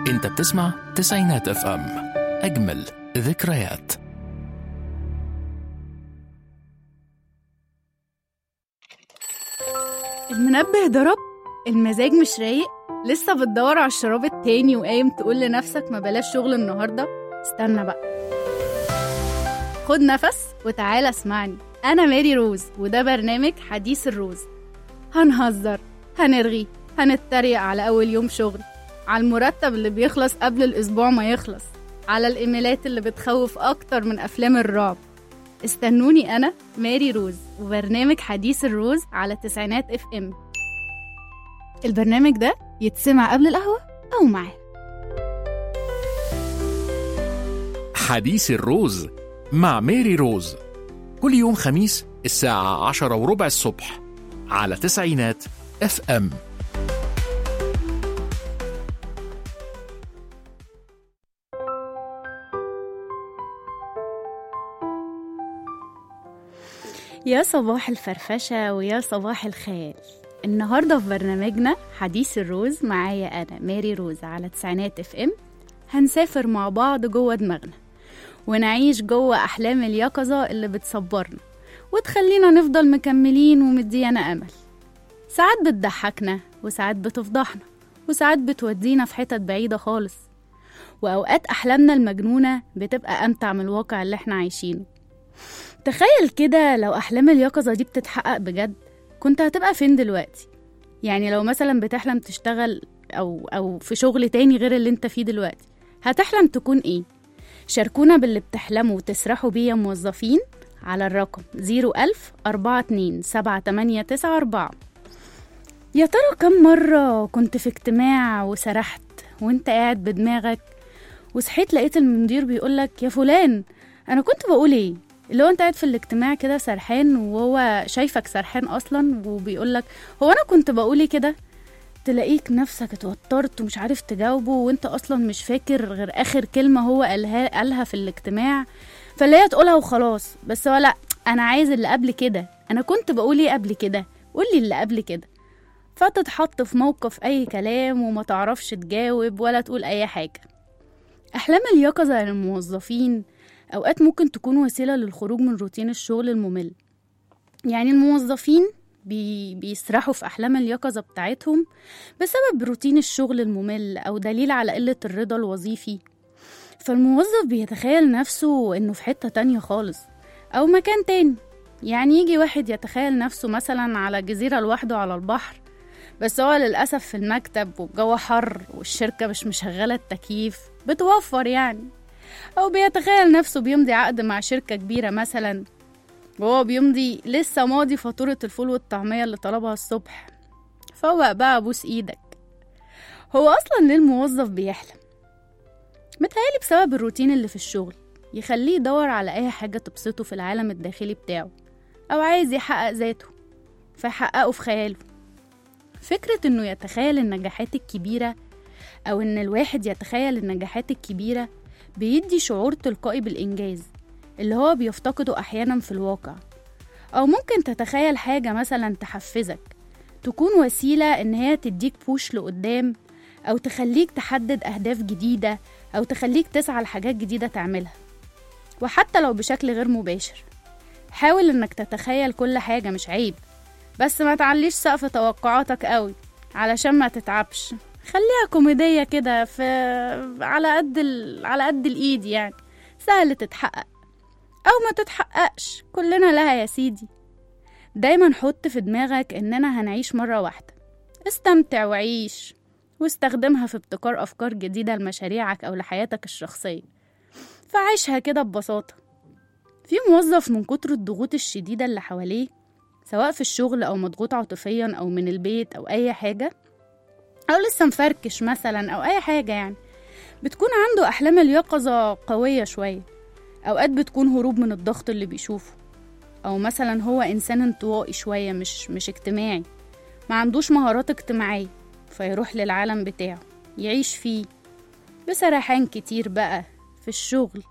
انت بتسمع تسعينات اف ام اجمل ذكريات المنبه ضرب المزاج مش رايق لسه بتدور على الشراب التاني وقايم تقول لنفسك ما بلاش شغل النهارده استنى بقى خد نفس وتعالى اسمعني انا ماري روز وده برنامج حديث الروز هنهزر هنرغي هنتريق على اول يوم شغل على المرتب اللي بيخلص قبل الاسبوع ما يخلص على الايميلات اللي بتخوف اكتر من افلام الرعب استنوني انا ماري روز وبرنامج حديث الروز على تسعينات اف ام البرنامج ده يتسمع قبل القهوة أو معاه حديث الروز مع ميري روز كل يوم خميس الساعة عشرة وربع الصبح على تسعينات اف ام يا صباح الفرفشة ويا صباح الخيال النهاردة في برنامجنا حديث الروز معايا أنا ماري روز على تسعينات اف ام هنسافر مع بعض جوه دماغنا ونعيش جوه أحلام اليقظة اللي بتصبرنا وتخلينا نفضل مكملين ومديانا أمل ساعات بتضحكنا وساعات بتفضحنا وساعات بتودينا في حتت بعيدة خالص وأوقات أحلامنا المجنونة بتبقى أمتع من الواقع اللي احنا عايشينه تخيل كده لو أحلام اليقظة دي بتتحقق بجد كنت هتبقى فين دلوقتي يعني لو مثلا بتحلم تشتغل أو أو في شغل تاني غير اللي انت فيه دلوقتي هتحلم تكون ايه شاركونا باللي بتحلموا وتسرحوا بيه يا موظفين على الرقم 01000 42 7894 يا ترى كم مرة كنت في اجتماع وسرحت وانت قاعد بدماغك وصحيت لقيت المدير بيقولك يا فلان انا كنت بقول ايه اللي هو انت قاعد في الاجتماع كده سرحان وهو شايفك سرحان اصلا وبيقولك هو انا كنت بقول ايه كده تلاقيك نفسك اتوترت ومش عارف تجاوبه وانت اصلا مش فاكر غير اخر كلمة هو قالها قالها في الاجتماع فاللي هي تقولها وخلاص بس هو لا انا عايز اللي قبل كده انا كنت بقول ايه قبل كده قولي اللي قبل كده فتتحط في موقف اي كلام وما تعرفش تجاوب ولا تقول اي حاجة احلام اليقظة للموظفين اوقات ممكن تكون وسيلة للخروج من روتين الشغل الممل يعني الموظفين بي بيسرحوا في أحلام اليقظة بتاعتهم بسبب روتين الشغل الممل أو دليل على قلة الرضا الوظيفي فالموظف بيتخيل نفسه إنه في حتة تانية خالص أو مكان تاني يعني يجي واحد يتخيل نفسه مثلا على جزيرة لوحده على البحر بس هو للأسف في المكتب والجو حر والشركة مش مشغلة التكييف بتوفر يعني أو بيتخيل نفسه بيمضي عقد مع شركة كبيرة مثلا وهو بيمضي لسه ماضي فاتورة الفول والطعمية اللي طلبها الصبح فوق بقى بوس ايدك هو أصلا ليه الموظف بيحلم متهيألي بسبب الروتين اللي في الشغل يخليه يدور على أي حاجة تبسطه في العالم الداخلي بتاعه أو عايز يحقق ذاته فيحققه في خياله فكرة إنه يتخيل النجاحات الكبيرة أو إن الواحد يتخيل النجاحات الكبيرة بيدي شعور تلقائي بالإنجاز اللي هو بيفتقده أحيانا في الواقع أو ممكن تتخيل حاجة مثلا تحفزك تكون وسيلة إن هي تديك بوش لقدام أو تخليك تحدد أهداف جديدة أو تخليك تسعى لحاجات جديدة تعملها وحتى لو بشكل غير مباشر حاول إنك تتخيل كل حاجة مش عيب بس ما تعليش سقف توقعاتك قوي علشان ما تتعبش خليها كوميدية كده في على قد ال... على قد الإيد يعني سهل تتحقق أو ما تتحققش كلنا لها يا سيدي دايما حط في دماغك إننا هنعيش مرة واحدة استمتع وعيش واستخدمها في ابتكار أفكار جديدة لمشاريعك أو لحياتك الشخصية فعيشها كده ببساطة في موظف من كتر الضغوط الشديدة اللي حواليه سواء في الشغل أو مضغوط عاطفيا أو من البيت أو أي حاجة أو لسه مفركش مثلا أو أي حاجة يعني بتكون عنده أحلام اليقظة قوية شوية أوقات بتكون هروب من الضغط اللي بيشوفه أو مثلا هو إنسان انطوائي شوية مش مش اجتماعي ما عندوش مهارات اجتماعية فيروح للعالم بتاعه يعيش فيه بسرحان كتير بقى في الشغل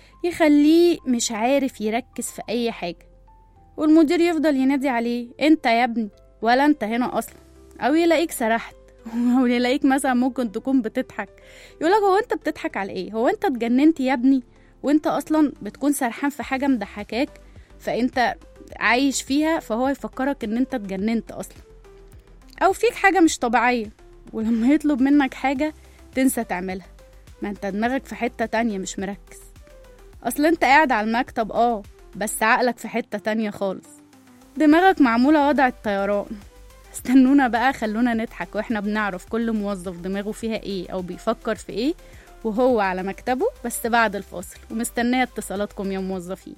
يخليه مش عارف يركز في أي حاجة والمدير يفضل ينادي عليه انت يا ابني ولا انت هنا أصلا أو يلاقيك سرحت ويلاقيك مثلا ممكن تكون بتضحك يقولك هو انت بتضحك على ايه هو انت اتجننت يا ابني وانت اصلا بتكون سرحان في حاجه مضحكاك فانت عايش فيها فهو يفكرك ان انت اتجننت اصلا او فيك حاجه مش طبيعيه ولما يطلب منك حاجه تنسى تعملها ما انت دماغك في حته تانية مش مركز اصل انت قاعد على المكتب اه بس عقلك في حته تانية خالص دماغك معموله وضع الطيران استنونا بقى خلونا نضحك واحنا بنعرف كل موظف دماغه فيها ايه او بيفكر في ايه وهو على مكتبه بس بعد الفاصل ومستنيه اتصالاتكم يا موظفين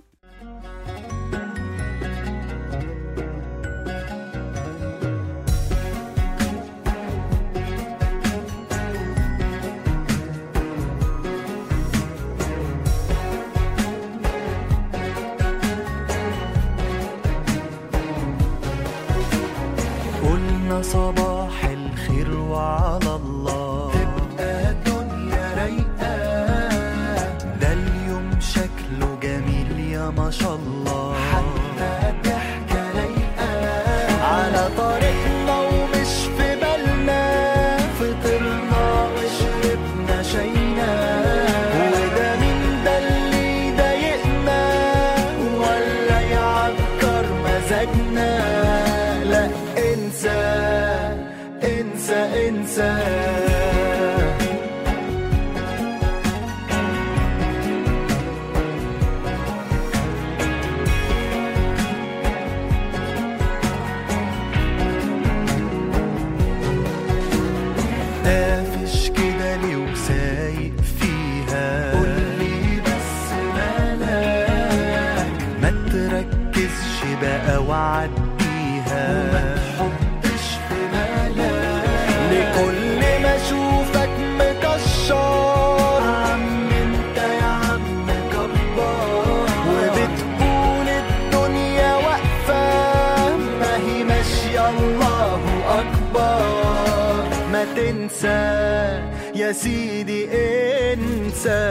قلنا صباح الخير وعلى الله تبقى دنيا رايقة ده اليوم شكله جميل يا ما شاء الله حتى ضحكة رايقة على طريقنا ومش في بالنا فطرنا وشربنا شاينا وده مين ده اللي يضايقنا ولا يعكر مزاجنا لا انسى انسى انسى قافش كده ليه وسايق فيها قولي بس مالك ما تركزش بقى وعديها وما تحطش في بالك لكل ما اشوفك مكشر عم انت يا عم كبار وبتقول الدنيا واقفة ما هي ماشية الله أكبر ما تنسى يا سيدي انسى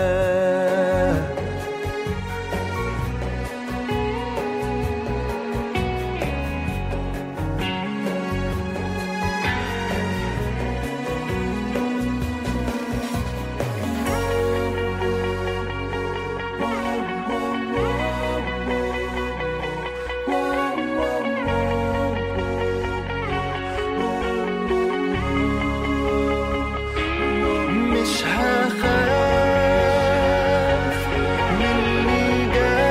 مش هخاف من اللي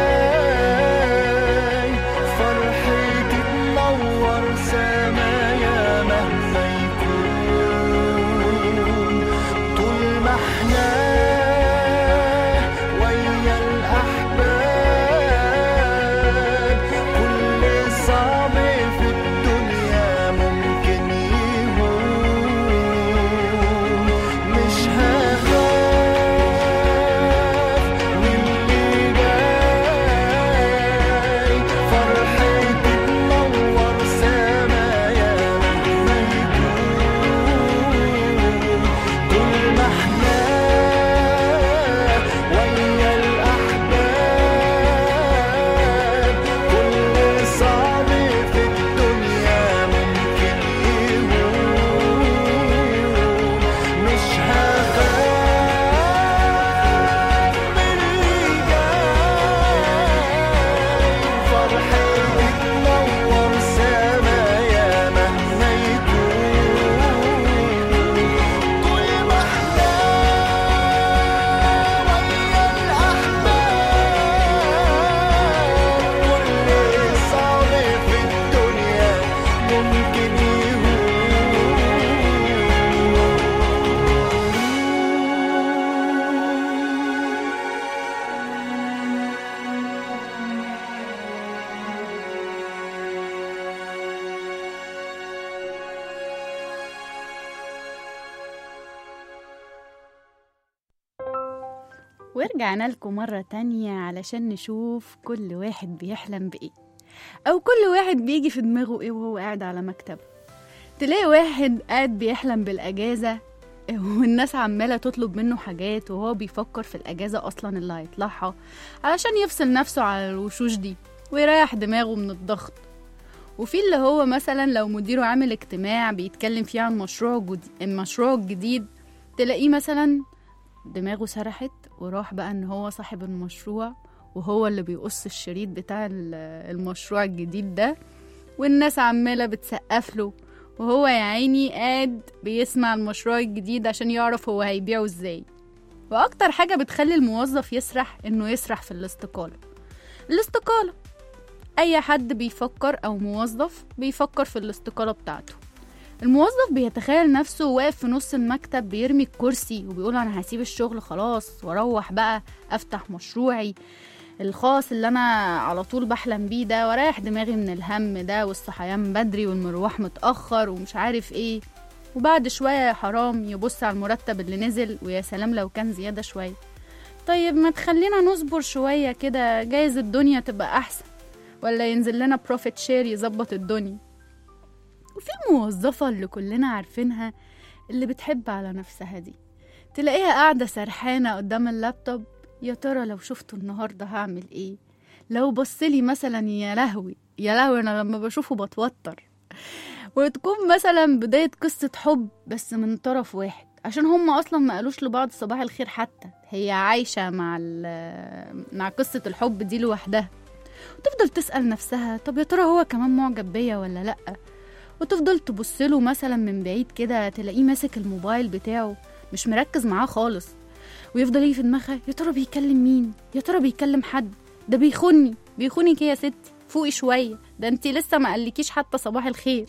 جاي فرحتي تنور سمايا مهما يكون طول ما احنا ويا الأحباب كل صعب في الدنيا ممكن يهون مش هخاف من اللي جاي فرحتي تنور سمايا مهما يكون طول ما احنا ويا الأحباب كل صعب في الدنيا ممكن يهون مش هخاف من اللي جاي فرحتي تنور سمايا مهما يكون طول ما احنا ويا الأحباب كل صعب في الدنيا ممكن يهون ورجعنا لكم مرة تانية علشان نشوف كل واحد بيحلم بإيه أو كل واحد بيجي في دماغه إيه وهو قاعد على مكتبه تلاقي واحد قاعد بيحلم بالأجازة والناس عمالة تطلب منه حاجات وهو بيفكر في الأجازة أصلا اللي هيطلعها علشان يفصل نفسه على الوشوش دي ويريح دماغه من الضغط وفي اللي هو مثلا لو مديره عامل اجتماع بيتكلم فيه عن مشروع جديد المشروع الجديد تلاقيه مثلا دماغه سرحت وراح بقى ان هو صاحب المشروع وهو اللي بيقص الشريط بتاع ال- المشروع الجديد ده والناس عمالة بتسقف له وهو يا عيني قاعد بيسمع المشروع الجديد عشان يعرف هو هيبيعه ازاي واكتر حاجة بتخلي الموظف يسرح انه يسرح في الاستقالة الاستقالة اي حد بيفكر او موظف بيفكر في الاستقالة بتاعته الموظف بيتخيل نفسه واقف في نص المكتب بيرمي الكرسي وبيقول انا هسيب الشغل خلاص واروح بقى افتح مشروعي الخاص اللي انا على طول بحلم بيه ده ورايح دماغي من الهم ده والصحيان بدري والمروح متاخر ومش عارف ايه وبعد شويه يا حرام يبص على المرتب اللي نزل ويا سلام لو كان زياده شويه طيب ما تخلينا نصبر شويه كده جايز الدنيا تبقى احسن ولا ينزل لنا بروفيت شير يظبط الدنيا وفي الموظفة اللي كلنا عارفينها اللي بتحب على نفسها دي تلاقيها قاعدة سرحانة قدام اللابتوب يا ترى لو شفته النهاردة هعمل ايه لو بصلي مثلا يا لهوي يا لهوي انا لما بشوفه بتوتر وتكون مثلا بداية قصة حب بس من طرف واحد عشان هم اصلا ما قالوش لبعض صباح الخير حتى هي عايشة مع ال- مع قصة الحب دي لوحدها وتفضل تسأل نفسها طب يا ترى هو كمان معجب بيا ولا لأ وتفضل تبصله مثلا من بعيد كده تلاقيه ماسك الموبايل بتاعه مش مركز معاه خالص ويفضل يجي في دماغها يا ترى بيكلم مين يا ترى بيكلم حد ده بيخوني بيخونك إيه يا ستي فوقي شوية ده انتي لسه ما قالكيش حتى صباح الخير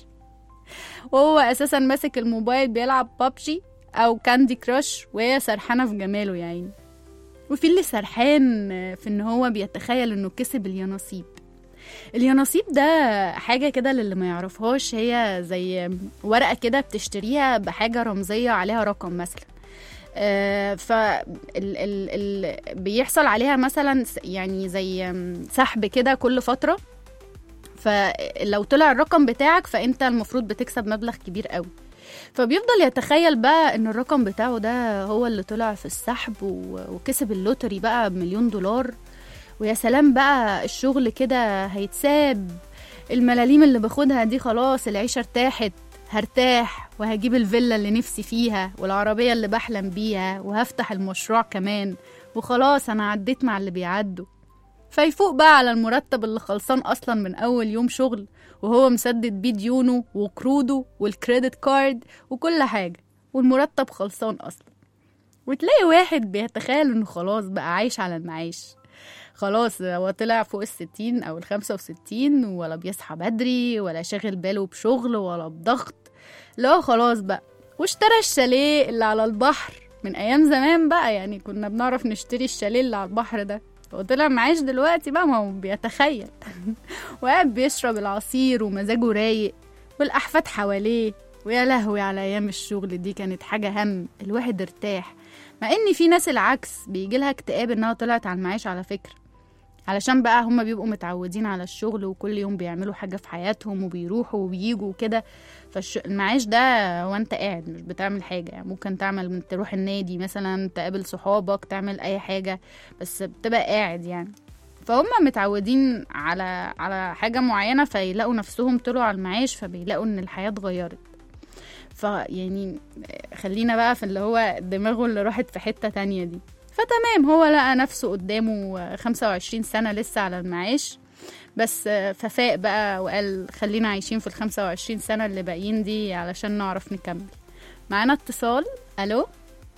وهو اساسا ماسك الموبايل بيلعب بابجي او كاندي كراش وهي سرحانة في جماله يا عيني وفي اللي سرحان في ان هو بيتخيل انه كسب اليانصيب اليانصيب ده حاجة كده للي ما يعرفهاش هي زي ورقة كده بتشتريها بحاجة رمزية عليها رقم مثلا آه، ف ال ال ال بيحصل عليها مثلا س- يعني زي سحب كده كل فترة فلو طلع الرقم بتاعك فانت المفروض بتكسب مبلغ كبير قوي فبيفضل يتخيل بقى ان الرقم بتاعه ده هو اللي طلع في السحب و- وكسب اللوتري بقى بمليون دولار ويا سلام بقى الشغل كده هيتساب الملاليم اللي باخدها دي خلاص العيشة ارتاحت هرتاح وهجيب الفيلا اللي نفسي فيها والعربية اللي بحلم بيها وهفتح المشروع كمان وخلاص أنا عديت مع اللي بيعدوا فيفوق بقى على المرتب اللي خلصان أصلا من أول يوم شغل وهو مسدد بيه ديونه وقروضه والكريدت كارد وكل حاجة والمرتب خلصان أصلا وتلاقي واحد بيتخيل إنه خلاص بقى عايش على المعاش خلاص هو طلع فوق الستين أو الخمسة وستين ولا بيصحى بدري ولا شاغل باله بشغل ولا بضغط لا خلاص بقى واشترى الشاليه اللي على البحر من أيام زمان بقى يعني كنا بنعرف نشتري الشاليه اللي على البحر ده هو طلع معاش دلوقتي بقى ما هو بيتخيل وقاعد بيشرب العصير ومزاجه رايق والأحفاد حواليه ويا لهوي على أيام الشغل دي كانت حاجة هم الواحد ارتاح مع إن في ناس العكس بيجيلها اكتئاب إنها طلعت على المعاش على فكرة علشان بقى هما بيبقوا متعودين على الشغل وكل يوم بيعملوا حاجة في حياتهم وبيروحوا وبيجوا وكده فالمعاش ده وانت قاعد مش بتعمل حاجة يعني ممكن تعمل تروح النادي مثلا تقابل صحابك تعمل أي حاجة بس بتبقى قاعد يعني فهم متعودين على على حاجة معينة فيلاقوا نفسهم طلعوا على المعاش فبيلاقوا ان الحياة اتغيرت فيعني خلينا بقى في اللي هو دماغه اللي راحت في حتة تانية دي فتمام هو لقى نفسه قدامه 25 سنة لسه على المعاش بس ففاق بقى وقال خلينا عايشين في ال 25 سنة اللي باقيين دي علشان نعرف نكمل معانا اتصال الو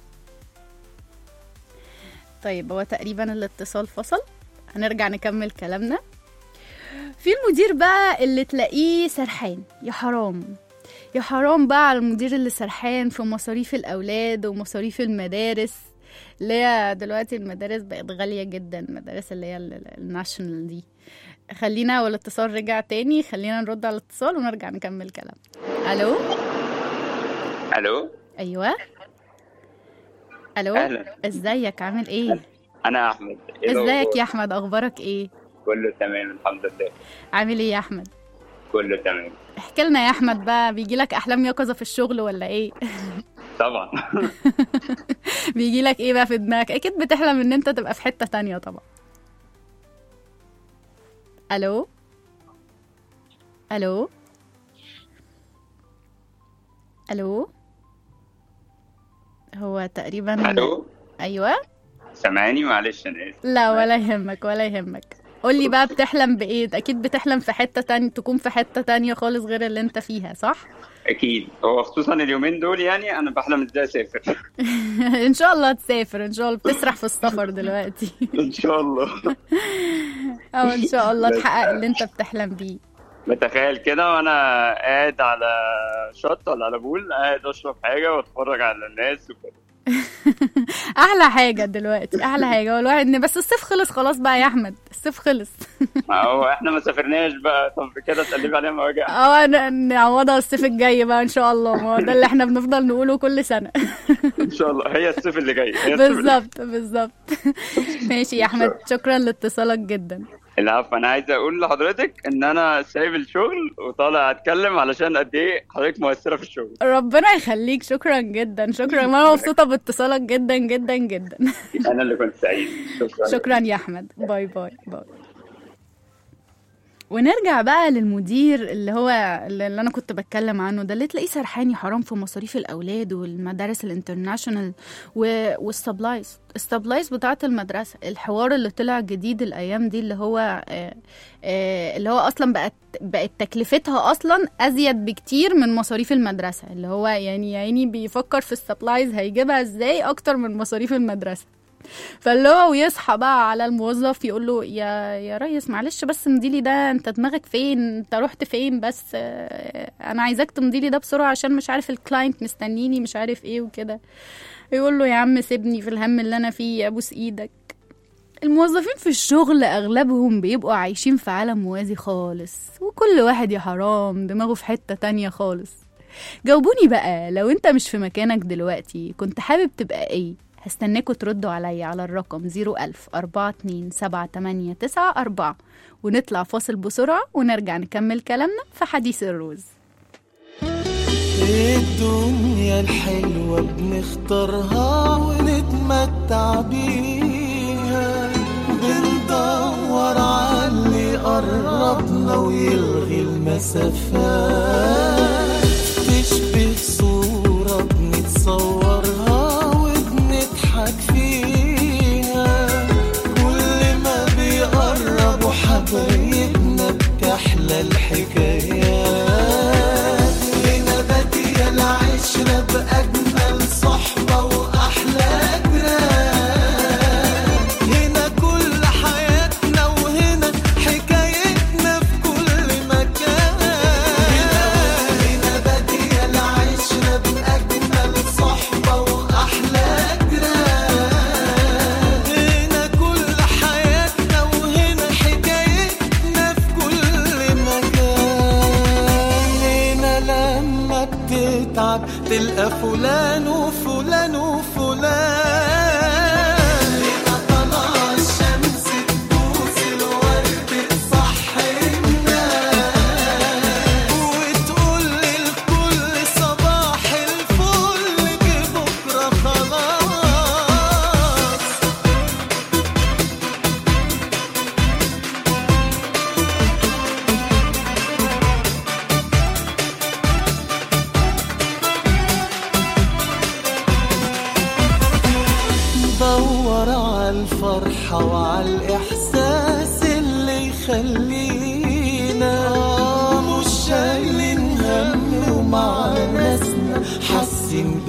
طيب هو تقريبا الاتصال فصل هنرجع نكمل كلامنا في المدير بقى اللي تلاقيه سرحان يا حرام يا حرام بقى على المدير اللي سرحان في مصاريف الأولاد ومصاريف المدارس اللي هي دلوقتي المدارس بقت غالية جدا المدارس اللي هي ال- ال- الناشونال دي خلينا والاتصال رجع تاني خلينا نرد على الاتصال ونرجع نكمل كلام الو الو ايوه الو اهلا ازيك عامل ايه انا احمد إيه ازيك الأخبار؟ يا احمد اخبارك ايه كله تمام الحمد لله عامل ايه يا احمد كله تمام احكي لنا يا احمد بقى بيجي لك احلام يقظه في الشغل ولا ايه طبعا بيجي لك ايه بقى في دماغك اكيد بتحلم ان انت تبقى في حته تانية طبعا الو الو الو هو تقريبا الو ايوه سامعني معلش انا اسف لا ولا يهمك ولا يهمك قولي بقى بتحلم بايه اكيد بتحلم في حتة تانية تكون في حتة تانية خالص غير اللي انت فيها صح اكيد هو خصوصا اليومين دول يعني انا بحلم ازاي اسافر ان شاء الله تسافر ان شاء الله بتسرح في السفر دلوقتي ان شاء الله او ان شاء الله بس- تحقق اللي انت بتحلم بيه بتخيل كده وانا قاعد على شط ولا على بول قاعد اشرب حاجه واتفرج على الناس وكده احلى حاجه دلوقتي احلى حاجه هو الواحد إن- بس الصيف خلص خلاص بقى يا احمد الصيف خلص ما هو احنا ما سافرناش بقى طب كده تقلب عليها مواجع اه ن- نعوضها الصيف الجاي بقى ان شاء الله ما هو ده اللي احنا بنفضل نقوله كل سنه ان شاء الله هي الصيف اللي جاي هي الصيف اللي- بالظبط بالظبط ماشي يا احمد شكرا لاتصالك جدا العفو انا عايز اقول لحضرتك ان انا سايب الشغل وطالع اتكلم علشان قد ايه حضرتك مؤثره في الشغل ربنا يخليك شكرا جدا شكرا انا مبسوطه باتصالك جدا جدا جدا انا اللي كنت سعيد شكرا شكرا يا احمد باي باي باي ونرجع بقى للمدير اللي هو اللي انا كنت بتكلم عنه ده اللي تلاقيه سرحاني حرام في مصاريف الاولاد والمدارس الانترناشونال و- والسبلايز السبلايز بتاعه المدرسه الحوار اللي طلع جديد الايام دي اللي هو آه، آه، اللي هو اصلا بقت بقت تكلفتها اصلا ازيد بكتير من مصاريف المدرسه اللي هو يعني يا عيني بيفكر في السبلايز هيجيبها ازاي اكتر من مصاريف المدرسه فاللي هو ويصحى بقى على الموظف يقول له يا يا ريس معلش بس مديلي ده انت دماغك فين انت رحت فين بس آه، انا عايزاك تمضيلي ده بسرعه عشان مش عارف الكلاينت مستنيني مش عارف ايه وكده يقول له يا عم سيبني في الهم اللي انا فيه ابوس ايدك الموظفين في الشغل اغلبهم بيبقوا عايشين في عالم موازي خالص وكل واحد يا حرام دماغه في حتة تانية خالص جاوبوني بقى لو انت مش في مكانك دلوقتي كنت حابب تبقى ايه هستناكوا تردوا عليا على الرقم 01000 42 78 94 ونطلع فاصل بسرعة ونرجع نكمل كلامنا في حديث الروز الدنيا الحلوة بنختارها ونتمتع بيها بندور على اللي قربنا ويلغي المسافات تشبه صورة بنتصورها وبنضحك فيها كل ما بيقربوا حبايبنا بتحلى الحكايات هنا بادية العشرة بأجمل صحبة وأحلى جيران هنا كل حياتنا وهنا حكايتنا في كل مكان هنا بادية العشرة بأجمل صحبة وأحلى جيران هنا كل حياتنا وهنا حكايتنا في كل مكان هنا لما بتتعب تلقى فلان وفلان وفلان هنا طلع الشمس تبوس الورد تصحي الناس وتقول للكل صباح الفل جه بكره خلاص دور على الفرحة وعلى الإحساس اللي يخلينا مش شايلين هم ومع ناسنا حاسين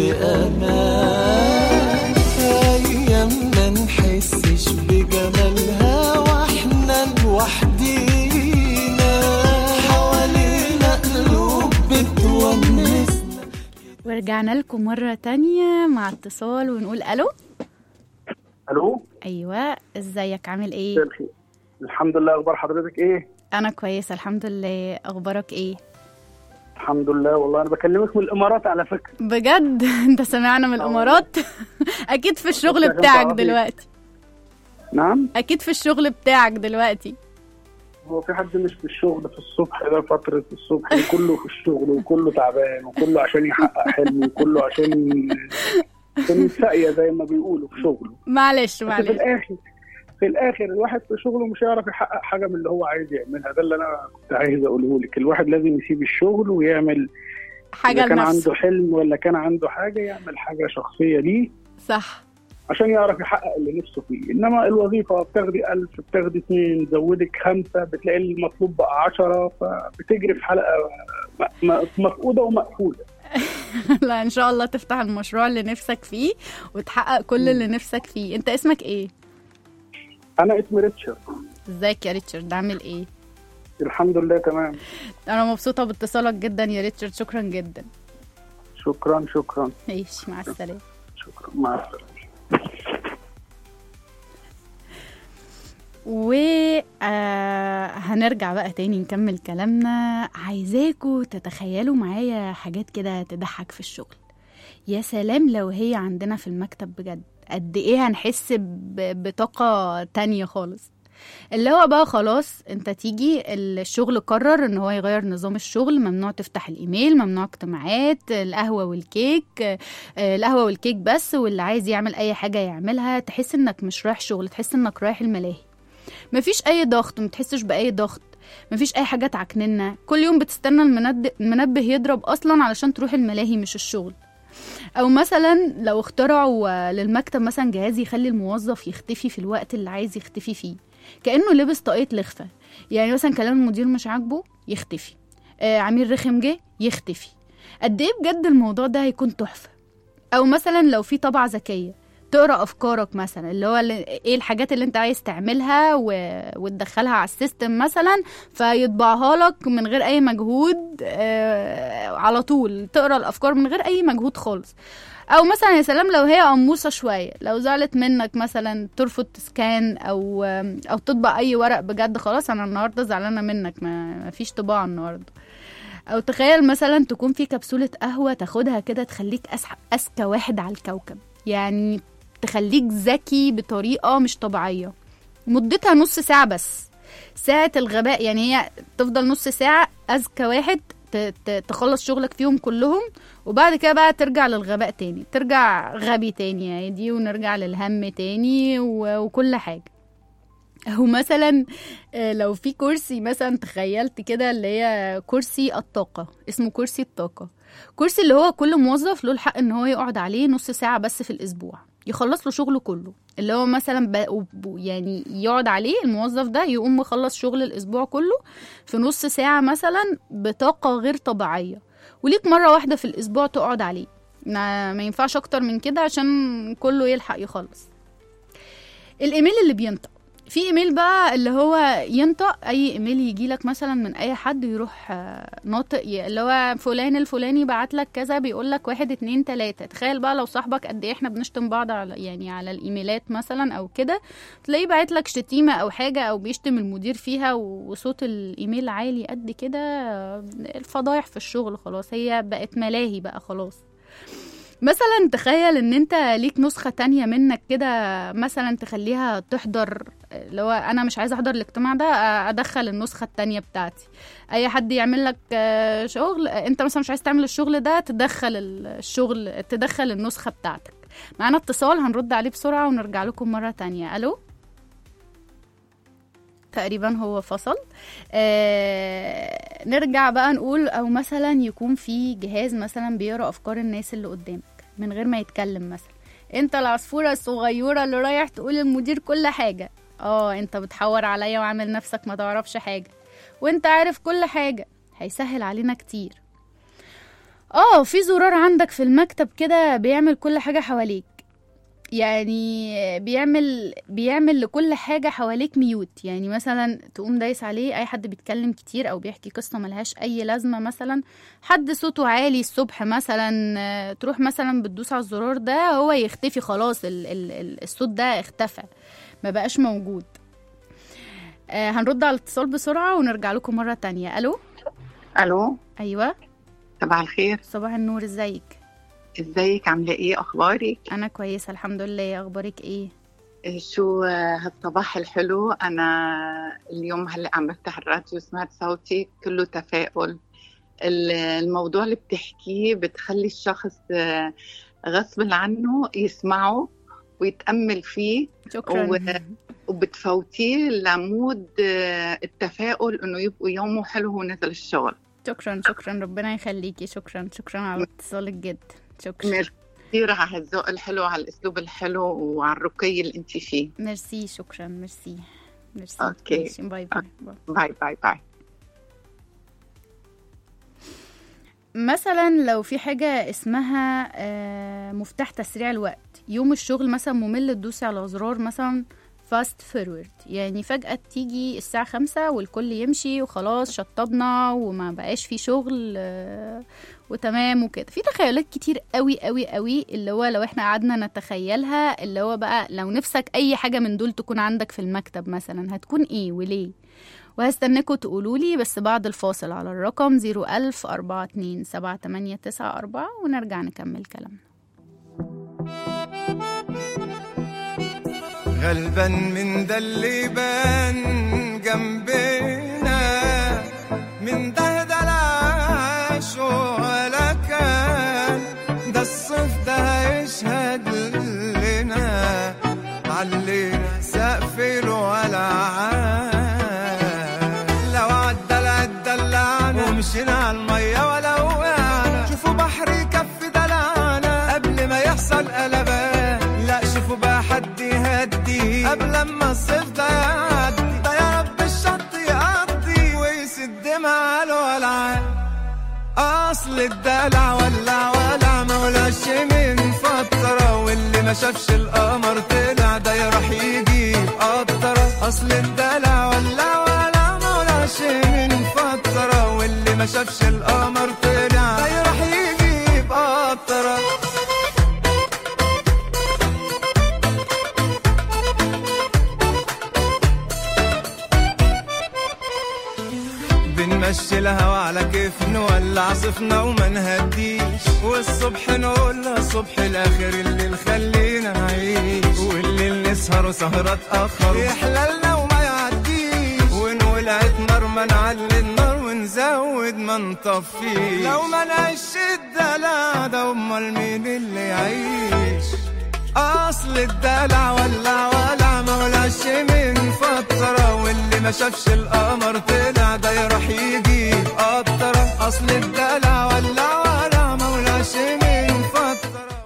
بأمان أيام ما نحسش بجمالها واحنا لوحدينا حوالينا قلوب بتونسنا ورجعنا لكم مرة تانية مع اتصال ونقول ألو الو أيوة ازيك عامل ايه مساء الخير الحمد لله اخبار حضرتك ايه أنا كويسة الحمد لله أخبارك ايه الحمد لله والله انا بكلمك من الامارات على فكره بجد انت سمعنا من الإمارات أكيد في الشغل شغال بتاعك عربي. دلوقتي نعم أكيد في الشغل بتاعك دلوقتي هو في حد مش في الشغل في الصبح ده فتره الصبح كله في الشغل وكله تعبان وكله عشان يحقق حلمه وكله عشان عشان يتسقيا زي ما بيقولوا في شغله معلش بس في معلش الاخر في الاخر الواحد في شغله مش هيعرف يحقق حاجه من اللي هو عايز يعملها ده اللي انا كنت عايز اقوله لك الواحد لازم يسيب الشغل ويعمل حاجه إذا كان لنفسه عنده حلم ولا كان عنده حاجه يعمل حاجه شخصيه ليه صح عشان يعرف يحقق اللي نفسه فيه انما الوظيفه بتاخدي ألف بتاخدي اثنين زودك خمسه بتلاقي المطلوب بقى عشرة فبتجري في حلقه م- م- مفقوده ومقفوله لا ان شاء الله تفتح المشروع اللي نفسك فيه وتحقق كل اللي نفسك فيه انت اسمك ايه انا اسمي ريتشارد ازيك يا ريتشارد عامل ايه الحمد لله تمام انا مبسوطه باتصالك جدا يا ريتشارد شكرا جدا شكرا شكرا ماشي مع السلامه شكرا مع السلامه و آه هنرجع بقى تاني نكمل كلامنا عايزاكوا تتخيلوا معايا حاجات كده تضحك في الشغل يا سلام لو هي عندنا في المكتب بجد قد ايه هنحس ب- بطاقة تانية خالص اللي هو بقى خلاص انت تيجي الشغل قرر ان هو يغير نظام الشغل ممنوع تفتح الايميل ممنوع اجتماعات القهوة والكيك آه، القهوة والكيك بس واللي عايز يعمل اي حاجة يعملها تحس انك مش رايح شغل تحس انك رايح الملاهي مفيش اي ضغط متحسش باي ضغط مفيش اي حاجه تعكننا كل يوم بتستنى المند- المنبه يضرب اصلا علشان تروح الملاهي مش الشغل او مثلا لو اخترعوا آه، للمكتب مثلا جهاز يخلي الموظف يختفي في الوقت اللي عايز يختفي فيه كانه لبس طاقيه لخفه يعني مثلا كلام المدير مش عاجبه يختفي آه عميل رخم جه يختفي قد ايه بجد الموضوع ده هيكون تحفه او مثلا لو في طبعه ذكيه تقرا افكارك مثلا اللي هو اللي ايه الحاجات اللي انت عايز تعملها و... وتدخلها على السيستم مثلا فيطبعها لك من غير اي مجهود آه على طول تقرا الافكار من غير اي مجهود خالص او مثلا يا سلام لو هي قموصه شويه لو زعلت منك مثلا ترفض تسكان او او تطبع اي ورق بجد خلاص انا النهارده زعلانه منك ما ما فيش طباعه النهارده او تخيل مثلا تكون في كبسوله قهوه تاخدها كده تخليك أسح- اذكى واحد على الكوكب يعني تخليك ذكي بطريقه مش طبيعيه مدتها نص ساعه بس ساعه الغباء يعني هي تفضل نص ساعه اذكى واحد ت- ت- تخلص شغلك فيهم كلهم وبعد كده بقى ترجع للغباء تاني ترجع غبي تاني عادي ونرجع للهم تاني و- وكل حاجه او مثلا آه، لو في كرسي مثلا تخيلت كده اللي هي كرسي الطاقه اسمه كرسي الطاقه كرسي اللي هو كل موظف له الحق ان هو يقعد عليه نص ساعه بس في الاسبوع يخلص له شغله كله اللي هو مثلا ب... وب- يعني يقعد عليه الموظف ده يقوم مخلص شغل الاسبوع كله في نص ساعه مثلا بطاقه غير طبيعيه وليك مره واحده في الاسبوع تقعد عليه ما, ما ينفعش اكتر من كده عشان كله يلحق يخلص الايميل اللي بينطق في ايميل بقى اللي هو ينطق اي ايميل يجي لك مثلا من اي حد يروح آه، ناطق ي- اللي هو فلان الفلاني بعت لك كذا بيقول لك واحد اتنين تلاته تخيل بقى لو صاحبك قد ايه احنا بنشتم بعض على يعني على الايميلات مثلا او كده تلاقيه باعت لك شتيمه او حاجه او بيشتم المدير فيها وصوت الايميل عالي قد كده آه، الفضايح في الشغل خلاص هي بقت ملاهي بقى خلاص مثلا تخيل ان انت ليك نسخة تانية منك كده مثلا تخليها تحضر اللي هو انا مش عايزة احضر الاجتماع ده ادخل النسخة التانية بتاعتي اي حد يعمل لك آه، شغل آه، انت مثلا مش عايز تعمل الشغل ده تدخل الشغل تدخل النسخة بتاعتك معانا اتصال هنرد عليه بسرعة ونرجع لكم مرة تانية الو تقريبا هو فصل آه نرجع بقى نقول او مثلا يكون في جهاز مثلا بيقرا افكار الناس اللي قدامك من غير ما يتكلم مثلا انت العصفوره الصغيره اللي رايح تقول للمدير كل حاجه اه انت بتحور عليا وعامل نفسك ما تعرفش حاجه وانت عارف كل حاجه هيسهل علينا كتير اه في زرار عندك في المكتب كده بيعمل كل حاجه حواليك يعني بيعمل بيعمل لكل حاجة حواليك ميوت يعني مثلا تقوم دايس عليه أي حد بيتكلم كتير أو بيحكي قصة ملهاش أي لازمة مثلا حد صوته عالي الصبح مثلا آه، تروح مثلا بتدوس على الزرار ده هو يختفي خلاص ال ال ال الصوت ده اختفى ما بقاش موجود آه هنرد على الاتصال بسرعة ونرجع لكم مرة تانية ألو الو أيوة صباح الخير صباح النور ازيك ازيك عامله ايه اخبارك أنا كويسة الحمد لله أخبارك إيه إيه شو آه، هالصباح الحلو انا اليوم هلا عم بفتح الراديو سمعت صوتي كله تفاؤل ال- الموضوع اللي بتحكيه بتخلي الشخص آه، غصب عنه يسمعه ويتامل فيه شكرا و- وبتفوتيه لمود آه، التفاؤل انه يبقوا يومه حلو وهو نزل الشغل شكرا شكرا ربنا يخليكي شكرا شكرا على اتصالك جدا شكرا ميرسي كثير على هالذوق الحلو على الاسلوب الحلو وعلى الرقي اللي انت فيه ميرسي شكرا ميرسي ميرسي أوكي. ماشي، باي باي باي باي باي باي مثلا لو في حاجة اسمها آه، مفتاح تسريع الوقت يوم الشغل مثلا ممل تدوسي على زرار مثلا فاست فورورد يعني فجأة تيجي الساعة خمسة والكل يمشي وخلاص شطبنا وما بقاش في شغل آه، وتمام وكده في تخيلات كتير قوي قوي قوي اللي هو لو احنا قعدنا نتخيلها اللي هو بقى لو نفسك اي حاجة من دول تكون عندك في المكتب مثلا هتكون ايه وليه وهستناكوا تقولوا لي بس بعد الفاصل على الرقم 01000 42 7894 ونرجع نكمل كلامنا غلبان من ده اللي بان جنبنا من ده ده العاش ولا كان ده الصيف ده هيشهد لنا علينا سقف الولعان لو عدى العد دلعنا ومشينا على المية ولا وقعنا شوفوا بحر يكفي دلعنا قبل ما يحصل قلبان لا شوفوا بقى حد يهدي قبل ما الصيف ده يعدي ده يا رب الشط يقضي ويسد مع الولعان اصل الدلع ولع ولع مولاش من فترة واللي ما شافش القمر طلع ده يروح يجيب قطرة اصل الدلع ولع ولع مولاش من فترة واللي ما شافش القمر طلع ده يروح يجيب قطرة بنمشي الهوا على كيف نولع صفنا وما نهديش والصبح نقول لها صبح الاخر الليل خلينا نعيش والليل نسهر سهرة تأخر يحللنا وما يعديش ونولعت نار ما نعلي النار ونزود ما نطفيش لو ما نعيش الدلع ده امال مين اللي يعيش اصل الدلع ولع ولع ما ولعش من فترة واللي ما شافش القمر طلع ده يروح يجيب قطرة اصل الدلع ولع ولع ما ولعش من فترة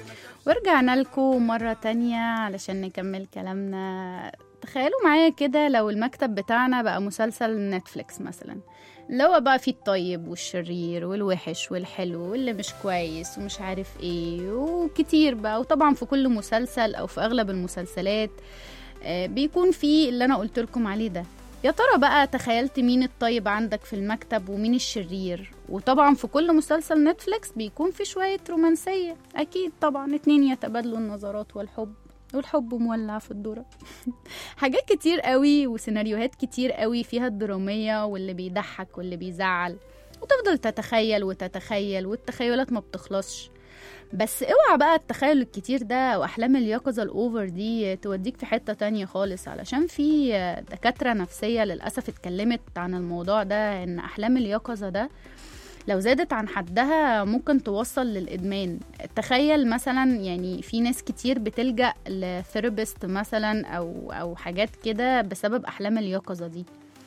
ورجعنا لكم مرة تانية علشان نكمل كلامنا تخيلوا معايا كده لو المكتب بتاعنا بقى مسلسل نتفليكس مثلا اللي هو بقى فيه الطيب والشرير والوحش والحلو واللي مش كويس ومش عارف ايه وكتير بقى وطبعا في كل مسلسل او في اغلب المسلسلات آه، بيكون فيه اللي انا قلت لكم عليه ده يا ترى بقى تخيلت مين الطيب عندك في المكتب ومين الشرير وطبعا في كل مسلسل نتفليكس بيكون في شوية رومانسية أكيد طبعا اتنين يتبادلوا النظرات والحب والحب مولع في الذرة حاجات كتير قوي وسيناريوهات كتير قوي فيها الدرامية واللي بيضحك واللي بيزعل وتفضل تتخيل وتتخيل والتخيلات ما بتخلصش بس اوعى بقى التخيل الكتير ده او احلام اليقظة الاوفر دي توديك في حتة تانية خالص علشان في دكاترة نفسية للأسف اتكلمت عن الموضوع ده ان احلام اليقظة ده لو زادت عن حدها ممكن توصل للإدمان تخيل مثلا يعني في ناس كتير بتلجأ لثيرابيست مثلا أو أو حاجات كده بسبب أحلام اليقظة دي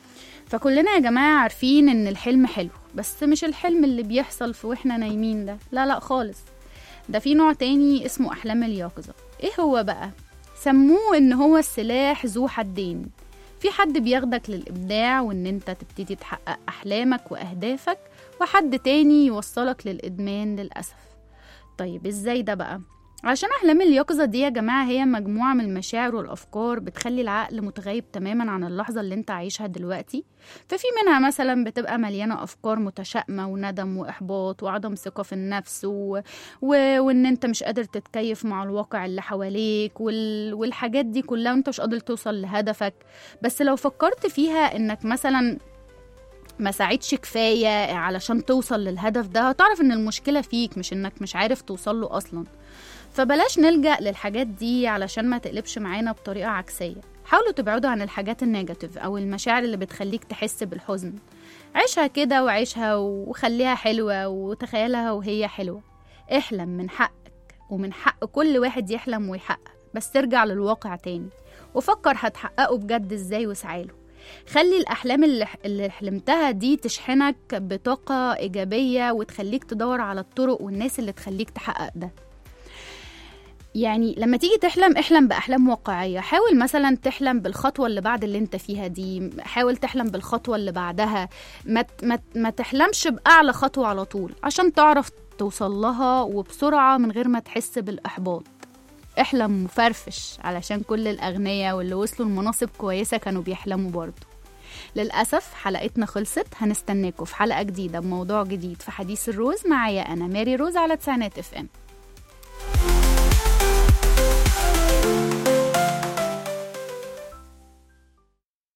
فكلنا يا جماعة عارفين إن الحلم حلو بس مش الحلم اللي بيحصل في وإحنا نايمين ده لا لا خالص ده في نوع تاني اسمه أحلام اليقظة إيه هو بقى؟ سموه إن هو السلاح ذو حدين في حد بياخدك للإبداع وإن أنت تبتدي تحقق أحلامك وأهدافك وحد تاني يوصلك للإدمان للأسف طيب إزاي ده بقى؟ عشان أحلام اليقظة دي يا جماعة هي مجموعة من المشاعر والأفكار بتخلي العقل متغيب تماما عن اللحظة اللي انت عايشها دلوقتي ففي منها مثلا بتبقى مليانة أفكار متشائمة وندم وإحباط وعدم ثقة في النفس و... و... وإن انت مش قادر تتكيف مع الواقع اللي حواليك وال... والحاجات دي كلها وانت مش قادر توصل لهدفك بس لو فكرت فيها إنك مثلا ما ساعدش كفاية علشان توصل للهدف ده هتعرف ان المشكلة فيك مش انك مش عارف توصل له اصلا فبلاش نلجأ للحاجات دي علشان ما تقلبش معانا بطريقة عكسية حاولوا تبعدوا عن الحاجات النيجاتيف او المشاعر اللي بتخليك تحس بالحزن عيشها كده وعيشها وخليها حلوة وتخيلها وهي حلوة احلم من حقك ومن حق كل واحد يحلم ويحقق بس ترجع للواقع تاني وفكر هتحققه بجد ازاي واسعاله خلي الأحلام اللي, اللي حلمتها دي تشحنك بطاقة إيجابية وتخليك تدور على الطرق والناس اللي تخليك تحقق ده يعني لما تيجي تحلم احلم بأحلام واقعية حاول مثلا تحلم بالخطوة اللي بعد اللي انت فيها دي حاول تحلم بالخطوة اللي بعدها ما, ت- ما, ت- ما تحلمش بأعلى خطوة على طول عشان تعرف توصل لها وبسرعة من غير ما تحس بالإحباط احلم مفرفش علشان كل الأغنياء واللي وصلوا لمناصب كويسة كانوا بيحلموا برضه للأسف حلقتنا خلصت هنستناكم في حلقة جديدة بموضوع جديد في حديث الروز معايا أنا ماري روز على تسعينات اف ام